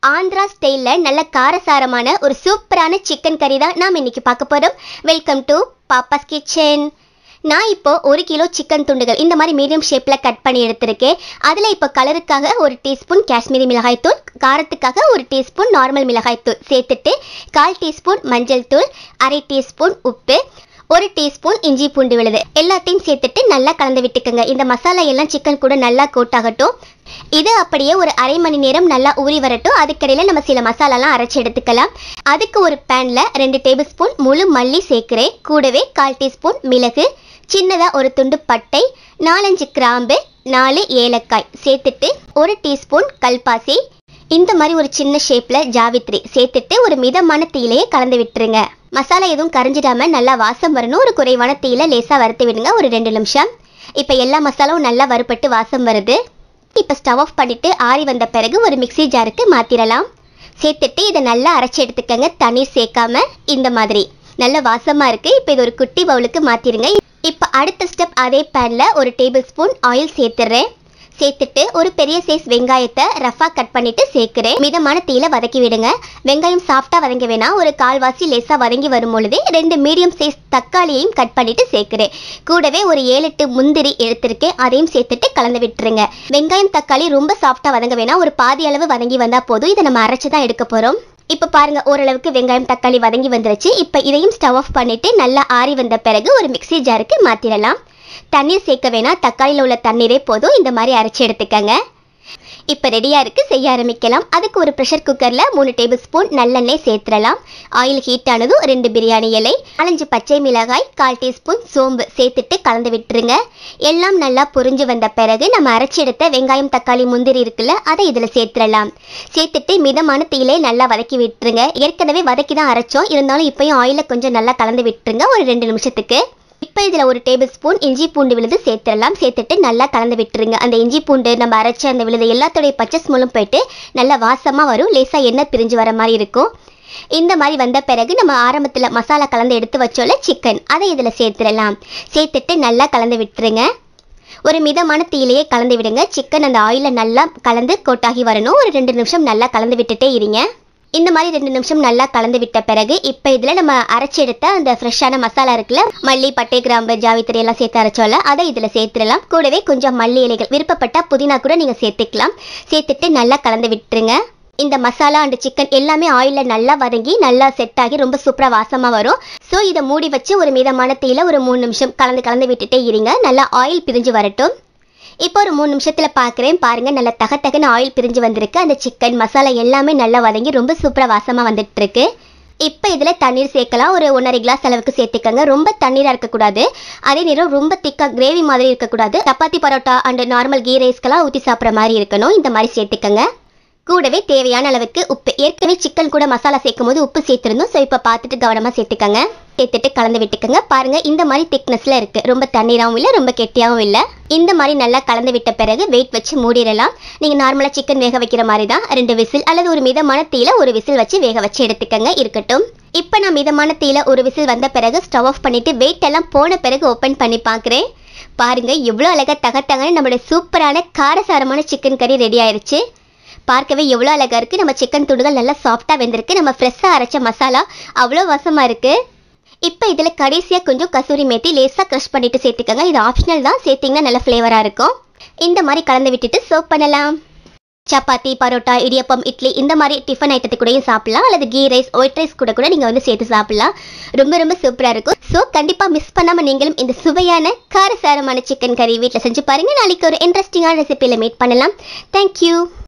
ஆந்திரா ஸ்டைலில் நல்ல காரசாரமான ஒரு சூப்பரான சிக்கன் கறி தான் நாம் இன்னைக்கு பார்க்க போகிறோம் வெல்கம் டு பாப்பாஸ் கிச்சன் நான் இப்போ ஒரு கிலோ சிக்கன் துண்டுகள் இந்த மாதிரி மீடியம் ஷேப்பில் கட் பண்ணி எடுத்திருக்கேன் அதில் இப்போ கலருக்காக ஒரு டீஸ்பூன் காஷ்மீரி மிளகாய்த்தூள் காரத்துக்காக ஒரு டீஸ்பூன் நார்மல் மிளகாய்த்தூள் சேர்த்துட்டு கால் டீஸ்பூன் மஞ்சள் தூள் அரை டீஸ்பூன் உப்பு ஒரு டீஸ்பூன் இஞ்சி பூண்டு விழுது எல்லாத்தையும் சேர்த்துட்டு நல்லா கலந்து விட்டுக்கோங்க இந்த மசாலா எல்லாம் சிக்கன் கூட நல்லா கோட் ஆகட்டும் இது அப்படியே ஒரு அரை மணி நேரம் நல்லா ஊறி வரட்டும் அதுக்கடையில் நம்ம சில மசாலாலாம் அரைச்சி எடுத்துக்கலாம் அதுக்கு ஒரு பேனில் ரெண்டு டேபிள் ஸ்பூன் முழு மல்லி சேர்க்குறேன் கூடவே கால் டீஸ்பூன் மிளகு சின்னதாக ஒரு துண்டு பட்டை நாலஞ்சு கிராம்பு நாலு ஏலக்காய் சேர்த்துட்டு ஒரு டீஸ்பூன் கல்பாசி இந்த மாதிரி ஒரு சின்ன ஷேப்பில் ஜாவித்ரி சேர்த்துட்டு ஒரு மிதமான தீயிலையே கலந்து விட்டுருங்க மசாலா எதுவும் கரைஞ்சிடாம நல்லா வாசம் வரணும் ஒரு குறைவான தீயில லேசாக வறுத்து விடுங்க ஒரு ரெண்டு நிமிஷம் இப்போ எல்லா மசாலாவும் நல்லா வறுபட்டு வாசம் வருது இப்போ ஸ்டவ் ஆஃப் பண்ணிட்டு ஆறி வந்த பிறகு ஒரு மிக்ஸி ஜாருக்கு மாற்றிடலாம் சேர்த்துட்டு இதை நல்லா அரைச்சி எடுத்துக்கங்க தண்ணீர் சேர்க்காம இந்த மாதிரி நல்ல வாசமாக இருக்குது இப்போ இது ஒரு குட்டி பவுலுக்கு மாற்றிடுங்க இப்போ அடுத்த ஸ்டெப் அதே பேனில் ஒரு டேபிள் ஸ்பூன் ஆயில் சேர்த்துடுறேன் சேர்த்துட்டு ஒரு பெரிய சைஸ் வெங்காயத்தை ரஃபாக கட் பண்ணிட்டு சேர்க்குறேன் மிதமான தீயில வதக்கி விடுங்க வெங்காயம் சாஃப்டாக வதங்க வேணாம் ஒரு கால்வாசி லேசாக வதங்கி வரும் பொழுது ரெண்டு மீடியம் சைஸ் தக்காளியையும் கட் பண்ணிட்டு சேர்க்குறேன் கூடவே ஒரு ஏழு எட்டு முந்திரி எடுத்திருக்கேன் அதையும் சேர்த்துட்டு கலந்து விட்டுருங்க வெங்காயம் தக்காளி ரொம்ப சாஃப்டாக வதங்க வேணாம் ஒரு பாதி அளவு வதங்கி வந்தால் போதும் இதை நம்ம அரைச்சு தான் எடுக்க போகிறோம் இப்போ பாருங்க ஓரளவுக்கு வெங்காயம் தக்காளி வதங்கி வந்துருச்சு இப்போ இதையும் ஸ்டவ் ஆஃப் பண்ணிட்டு நல்லா ஆறி வந்த பிறகு ஒரு மிக்ஸி ஜாருக்கு மாற்றிடலாம் தண்ணீர் சேர்க்க வேணாம் தக்காளியில் உள்ள தண்ணீரே போதும் இந்த மாதிரி அரைச்சி எடுத்துக்கங்க இப்போ ரெடியாக இருக்குது செய்ய ஆரம்பிக்கலாம் அதுக்கு ஒரு ப்ரெஷர் குக்கரில் மூணு டேபிள் ஸ்பூன் நல்லெண்ணெய் சேர்த்துடலாம் ஆயில் ஹீட் ஆனதும் ரெண்டு பிரியாணி இலை நாலஞ்சு பச்சை மிளகாய் கால் டீஸ்பூன் சோம்பு சேர்த்துட்டு கலந்து விட்டுருங்க எல்லாம் நல்லா பொரிஞ்சு வந்த பிறகு நம்ம அரைச்சி எடுத்த வெங்காயம் தக்காளி முந்திரி இருக்குல்ல அதை இதில் சேர்த்துடலாம் சேர்த்துட்டு மிதமான தீயிலே நல்லா வதக்கி விட்டுருங்க ஏற்கனவே வதக்கி தான் அரைச்சோம் இருந்தாலும் இப்போயும் ஆயிலில் கொஞ்சம் நல்லா கலந்து விட்டுருங்க ஒரு ரெண்டு நிமிஷத்துக்கு இப்போ இதில் ஒரு டேபிள் ஸ்பூன் இஞ்சி பூண்டு விழுது சேர்த்துடலாம் சேர்த்துட்டு நல்லா கலந்து விட்டுருங்க அந்த இஞ்சி பூண்டு நம்ம அரைச்ச அந்த விழுது எல்லாத்தோடைய பச்சை ஸ்மெல்லும் போயிட்டு நல்லா வாசமாக வரும் லேசாக எண்ணெய் பிரிஞ்சு வர மாதிரி இருக்கும் இந்த மாதிரி வந்த பிறகு நம்ம ஆரம்பத்தில் மசாலா கலந்து எடுத்து வச்சோல சிக்கன் அதை இதில் சேர்த்துடலாம் சேர்த்துட்டு நல்லா கலந்து விட்டுருங்க ஒரு மிதமான தீயிலேயே கலந்து விடுங்க சிக்கன் அந்த ஆயிலில் நல்லா கலந்து கோட்டாகி வரணும் ஒரு ரெண்டு நிமிஷம் நல்லா கலந்து விட்டுட்டே இருங்க இந்த மாதிரி ரெண்டு நிமிஷம் நல்லா கலந்து விட்ட பிறகு இப்போ இதில் நம்ம அரைச்சி எடுத்த அந்த ஃப்ரெஷ்ஷான மசாலா இருக்குல்ல மல்லி பட்டை கிராம்பு ஜாவித்திரி எல்லாம் சேர்த்து அரைச்சோல அதை இதில் சேர்த்துடலாம் கூடவே கொஞ்சம் மல்லி இலைகள் விருப்பப்பட்டால் புதினா கூட நீங்கள் சேர்த்துக்கலாம் சேர்த்துட்டு நல்லா கலந்து விட்டுருங்க இந்த மசாலா அண்ட் சிக்கன் எல்லாமே ஆயிலில் நல்லா வதங்கி நல்லா செட் ஆகி ரொம்ப சூப்பராக வாசமாக வரும் ஸோ இதை மூடி வச்சு ஒரு மிதமான தீயில ஒரு மூணு நிமிஷம் கலந்து கலந்து விட்டுட்டே இருங்க நல்லா ஆயில் பிரிஞ்சு வரட்டும் இப்போ ஒரு மூணு நிமிஷத்தில் பார்க்குறேன் பாருங்கள் நல்லா தக தகன்னு ஆயில் பிரிஞ்சு வந்திருக்கு அந்த சிக்கன் மசாலா எல்லாமே நல்லா வதங்கி ரொம்ப சூப்பராக வாசமாக வந்துட்டு இருக்கு இப்போ இதில் தண்ணீர் சேர்க்கலாம் ஒரு ஒன்றரை கிளாஸ் அளவுக்கு சேர்த்துக்கங்க ரொம்ப தண்ணீராக இருக்கக்கூடாது அதே நேரம் ரொம்ப திக்காக கிரேவி மாதிரி இருக்கக்கூடாது சப்பாத்தி பரோட்டா அண்ட் நார்மல் கீ ரைஸ்க்கெல்லாம் ஊற்றி சாப்பிட்ற மாதிரி இருக்கணும் இந்த மாதிரி சேர்த்துக்கங்க கூடவே தேவையான அளவுக்கு உப்பு ஏற்கனவே சிக்கன் கூட மசாலா சேர்க்கும் போது உப்பு சேர்த்துருந்தோம் ஸோ இப்போ பார்த்துட்டு கவனமாக சேர்த்துக்கங்க சேர்த்துட்டு கலந்து விட்டுக்கங்க பாருங்க இந்த மாதிரி திக்னஸில் இருக்கு ரொம்ப தண்ணீராகவும் இல்லை ரொம்ப கெட்டியாகவும் இல்லை இந்த மாதிரி நல்லா கலந்து விட்ட பிறகு வெயிட் வச்சு மூடிடலாம் நீங்கள் நார்மலாக சிக்கன் வேக வைக்கிற மாதிரி தான் ரெண்டு விசில் அல்லது ஒரு மிதமான தீயில ஒரு விசில் வச்சு வேக வச்சு எடுத்துக்கங்க இருக்கட்டும் இப்போ நான் மிதமான தீயில ஒரு விசில் வந்த பிறகு ஸ்டவ் ஆஃப் பண்ணிட்டு வெயிட் எல்லாம் போன பிறகு ஓப்பன் பண்ணி பார்க்குறேன் பாருங்க எவ்வளோ அழகாக தகத்தங்கன்னு நம்மளோட சூப்பரான காரசாரமான சிக்கன் கறி ரெடி ஆயிருச்சு பார்க்கவே எவ்வளோ அழகாக இருக்குது நம்ம சிக்கன் துண்டுகள் நல்லா சாஃப்டாக வெந்திருக்கு நம்ம ஃப்ரெஷ்ஷாக அரைச்ச மசாலா அவ்வளோ வசமாக இருக்குது இப்போ இதில் கடைசியாக கொஞ்சம் கசூரி மேத்தி லேசாக க்ரஷ் பண்ணிட்டு சேர்த்துக்கோங்க இது ஆப்ஷனல் தான் சேர்த்திங்கன்னா நல்ல ஃப்ளேவராக இருக்கும் இந்த மாதிரி கலந்து விட்டுட்டு சர்வ் பண்ணலாம் சப்பாத்தி பரோட்டா இடியப்பம் இட்லி இந்த மாதிரி டிஃபன் ஐட்டத்து கூடயும் சாப்பிடலாம் அல்லது கீ ரைஸ் ஒயிட் ரைஸ் கூட கூட நீங்கள் வந்து சேர்த்து சாப்பிடலாம் ரொம்ப ரொம்ப சூப்பராக இருக்கும் ஸோ கண்டிப்பாக மிஸ் பண்ணாமல் நீங்களும் இந்த சுவையான காரசாரமான சிக்கன் கறி வீட்டில் செஞ்சு பாருங்கள் நாளைக்கு ஒரு இன்ட்ரெஸ்டிங்கான ரெசிபியில் மீட் பண்ணலாம் தேங்க்யூ